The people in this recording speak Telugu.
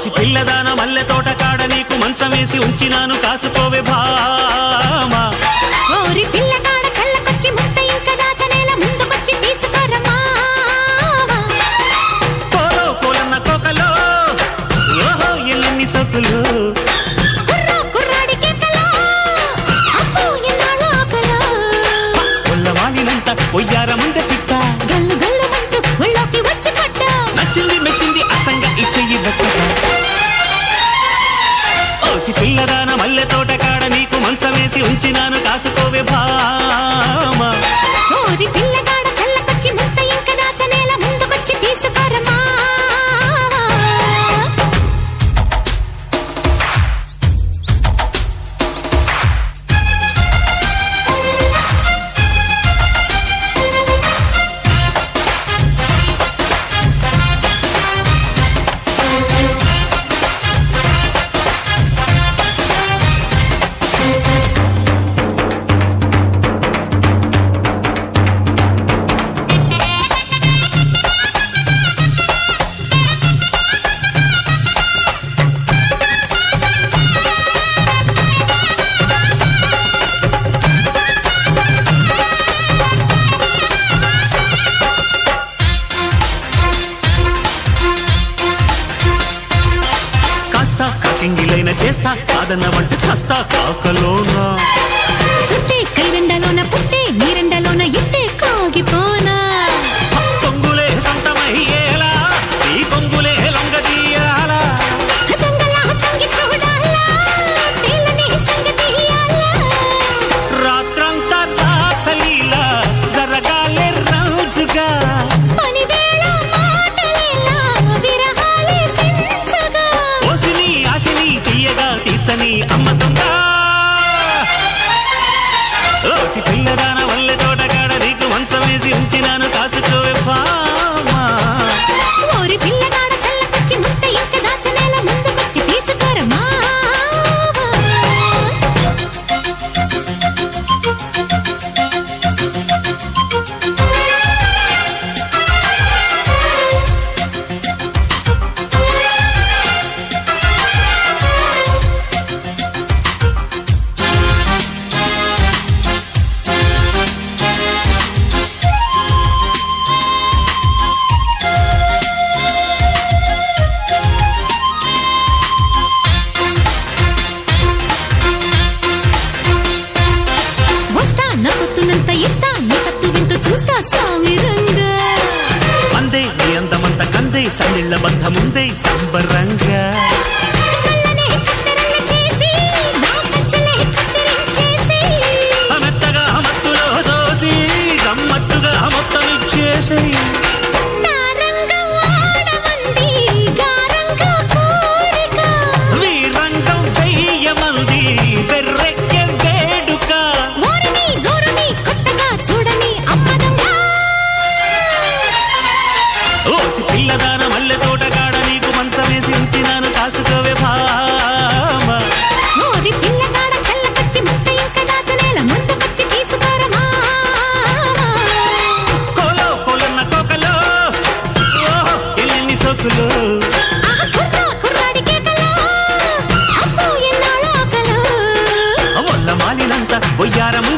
ఓసి పిల్లదాన మల్లె తోట కాడ నీకు మంచమేసి ఉంచినాను కాసుకోవే భామా ఓరి పిల్లగాడ కళ్ళకొచ్చి ముద్ద ఇంకా దాచనేల ముందుకొచ్చి తీసుకోరమ్మా కోలో కోలన్న కోకలో ఓహో ఎల్లెన్ని సొక్కులు కుర్రా కుర్రాడి కేకలో అబ్బో ఎన్నాళ్ళ ఆకలో కొల్లవాణినంత ఒయ్యార ముందే పిట్ట గల్లు గల్లు అంటూ ఒళ్ళోకి వచ్చి పడ్డ నచ్చింది మెచ్చింది అసంగా ఇచ్చేయి బచ్చగా ఓసి పిల్లదాన మల్లె తోట కాడ నీకు మంచమేసి ఉంచినాను కాసుకోవే భామా ఓరి పిల్లగాడ కళ్ళకొచ్చి ముద్ద ఇంకా దాచనేల ముందుకొచ్చి తీసుకోరమ్మా కాస్త కాకింగిలైన చేస్తా కాదన్న వంట కాస్త కాకలోనా చుట్టే కైరెండలోన పుట్టే నీరెండలోన ఇట్టే కాగిపోనా పొంగులే సొంతమయ్యేలా ఈ పొంగులే లొంగదీయాలా హతంగలా హతంగి చూడాలా తేలని సంగతి ఇయ్యాలా రాత్రంతా రాసలీలా జరగాలే రోజుగా పనివేళ మాటలేలా విరహాలే పెంచగా ఓసిని ఆశని తీయగా తీర్చని అమ్మతుందా ఓసి పిల్లదాన వల్లె తోటగాడ నీకు మంచమేసి ఉంచినాను కాసుకోవే బామా ఓరి పిల్లగాడ చల్లకొచ్చి ముద్ద ఇంక దాచనేల ముందుకొచ్చి తీసుకోరమ్మా వస్తా నా సొత్తునంత ఇస్తా నీ సత్తు వింటూ చూస్తా స్వామి రంగా అందే నీ అందమంత కందే సన్నిళ్ళ బంధముందే సంబరంగా కళ్ళనే కత్తెరలు చేసి నా పంచలే కత్తిరించేసి మెత్తగా మత్తులో దోసి గమ్మత్తుగా మొత్తం ఇచ్చేసి నా రంగం ఆడమంది గారంగా కోరిక వీరంగం వెయ్యమంది బెర్రెక్కె వేడుక ఓరని జోరని కొత్తగా చూడని అమ్మదంగా ఓసి పిల్లదాన మల్లె తోటగాడ నీకు మంచమేసి ఉంచినాను కాసుకోవే భామ ఓరి పిల్లగాడ కళ్ళకొచ్చి ముద్ద ఇంక దాచనేల ముందుకొచ్చి తీసుకోరమా కోలో కోలన్న కోకలో ఓహో ఎల్లెన్ని సోకులు ఆహా కుర్రా కుర్రాడి కేకలో అబ్బో ఎన్నాళ్ళ ఆకలో వల్ల మాలినంత ఒయ్యారము